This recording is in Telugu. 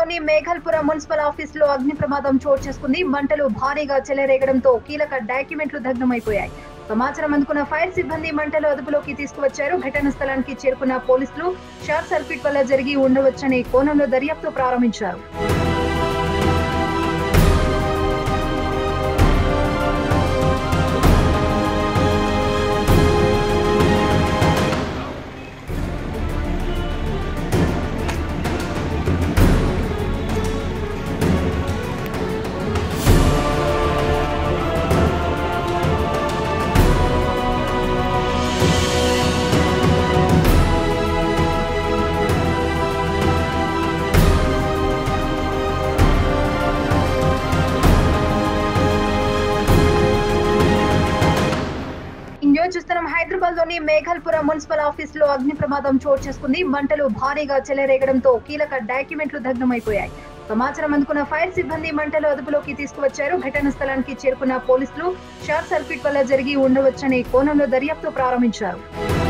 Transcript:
లోని మేఘల్పుర మున్సిపల్ ఆఫీస్ లో అగ్ని ప్రమాదం చోటు చేసుకుంది మంటలు భారీగా చెలరేగడంతో కీలక డాక్యుమెంట్లు దగ్ధమైపోయాయి సమాచారం అందుకున్న ఫైర్ సిబ్బంది మంటలు అదుపులోకి తీసుకువచ్చారు ఘటన స్థలానికి చేరుకున్న పోలీసులు షార్ట్ సర్క్యూట్ వల్ల జరిగి ఉండవచ్చనే కోణంలో దర్యాప్తు ప్రారంభించారు ఇండియా చూస్తున్నాం హైదరాబాద్ లోని మేఘల్పుర మున్సిపల్ ఆఫీస్ లో అగ్ని ప్రమాదం చోటు చేసుకుంది మంటలు భారీగా చెలరేగడంతో కీలక డాక్యుమెంట్లు దగ్ధమైపోయాయి సమాచారం అందుకున్న ఫైర్ సిబ్బంది మంటలు అదుపులోకి తీసుకువచ్చారు ఘటన స్థలానికి చేరుకున్న పోలీసులు షార్ట్ సర్క్యూట్ వల్ల జరిగి ఉండవచ్చనే కోణంలో దర్యాప్తు ప్రారంభించారు